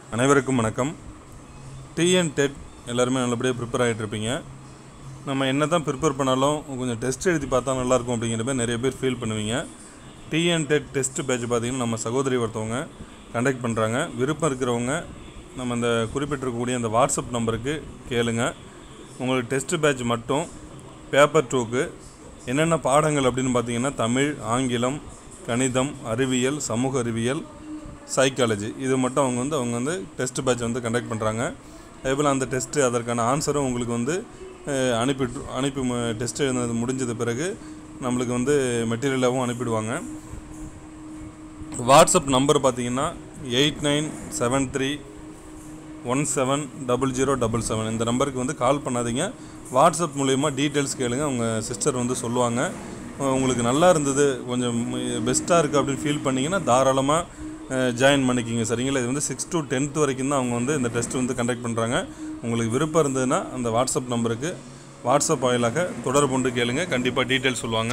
அனைவருக்கும் வணக்கம் TN dead எல்லாருமே நல்லபடியாக ப்ரிப்பேர் ஆகிட்டு இருப்பீங்க நம்ம என்ன தான் ப்ரிப்பேர் பண்ணாலும் கொஞ்சம் டெஸ்ட் எழுதி பார்த்தா நல்லாயிருக்கும் அப்படிங்கிற மாதிரி நிறைய பேர் ஃபீல் பண்ணுவீங்க டிஎன் டெட் டெஸ்ட் பேட்ச் பார்த்தீங்கன்னா நம்ம சகோதரி ஒருத்தவங்க கண்டக்ட் பண்ணுறாங்க விருப்பம் இருக்கிறவங்க நம்ம இந்த குறிப்பிட்டிருக்கக்கூடிய அந்த வாட்ஸ்அப் நம்பருக்கு கேளுங்க உங்களுக்கு டெஸ்ட் பேட்ச் மட்டும் பேப்பர் டூக்கு என்னென்ன பாடங்கள் அப்படின்னு பார்த்தீங்கன்னா தமிழ் ஆங்கிலம் கணிதம் அறிவியல் சமூக அறிவியல் சைக்காலஜி இது மட்டும் அவங்க வந்து அவங்க வந்து டெஸ்ட் பேட்ச் வந்து கண்டக்ட் பண்ணுறாங்க அதேபோல் அந்த டெஸ்ட்டு அதற்கான ஆன்சரும் உங்களுக்கு வந்து அஹ், அனுப்பிட்டு அனுப்பி டெஸ்ட் எழுதுனது முடிஞ்சது பிறகு நம்மளுக்கு வந்து மெட்டீரியலாகவும் அனுப்பிடுவாங்க வாட்ஸ்அப் நம்பர் பார்த்தீங்கன்னா eight nine seven three one seven double zero double seven இந்த நம்பருக்கு வந்து கால் பண்ணாதீங்க வாட்ஸ்அப் மூலயமா டீட்டெயில்ஸ் கேளுங்க அவங்க சிஸ்டர் வந்து சொல்லுவாங்க அஹ் உங்களுக்கு நல்லா இருந்தது கொஞ்சம் பெஸ்ட்டாக இருக்குது அப்படின்னு ஃபீல் பண்ணிங்கன்னா தாராளமாக ஜாயின் பண்ணிக்கிங்க சரிங்களா இது வந்து சிக்ஸ் டு டென்த் வரைக்கும் தான் அவங்க வந்து இந்த டெஸ்ட் வந்து கண்டக்ட் பண்ணுறாங்க உங்களுக்கு விருப்பம் இருந்ததுன்னா அந்த வாட்ஸ்அப் நம்பருக்கு வாட்ஸ்அப் வாயிலாக தொடர்பு கொண்டு கேளுங்க கண்டிப்பாக டீட்டெயில்ஸ் சொல்லுவாங்க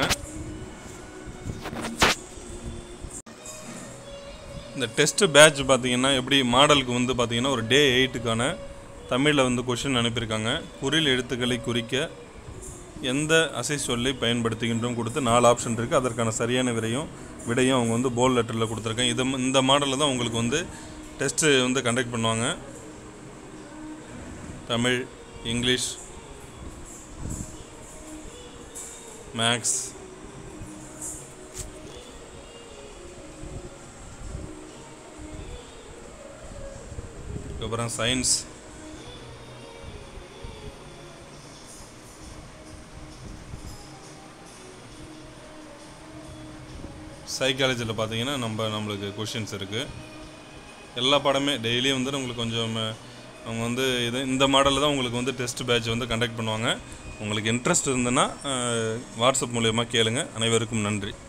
இந்த டெஸ்ட் பேட்ச் பார்த்தீங்கன்னா எப்படி மாடலுக்கு வந்து பார்த்தீங்கன்னா ஒரு டே எயிட்டுக்கான தமிழில் வந்து கொஷின் அனுப்பியிருக்காங்க குறில் எழுத்துக்களை குறிக்க எந்த அசை சொல்லை பயன்படுத்துகின்றோம் கொடுத்து நாலு ஆப்ஷன் இருக்குது அதற்கான சரியான விடையும் விடையும் அவங்க வந்து போல் லெட்டரில் கொடுத்துருக்காங்க இது இந்த மாடலில் தான் உங்களுக்கு வந்து டெஸ்ட்டு வந்து கண்டக்ட் பண்ணுவாங்க தமிழ் இங்கிலீஷ் மேக்ஸ் அதுக்கப்புறம் சயின்ஸ் சைக்காலஜியில் பார்த்தீங்கன்னா நம்ம நம்மளுக்கு கொஷின்ஸ் இருக்குது எல்லா பாடமே டெய்லியும் வந்து உங்களுக்கு கொஞ்சம் அஹ், அவங்க வந்து இது இந்த மாடலில் தான் உங்களுக்கு வந்து டெஸ்ட் பேட்ச் வந்து கண்டக்ட் பண்ணுவாங்க உங்களுக்கு இன்ட்ரெஸ்ட் இருந்ததுன்னா அஹ், வாட்ஸ்அப் மூலயமா கேளுங்க அனைவருக்கும் நன்றி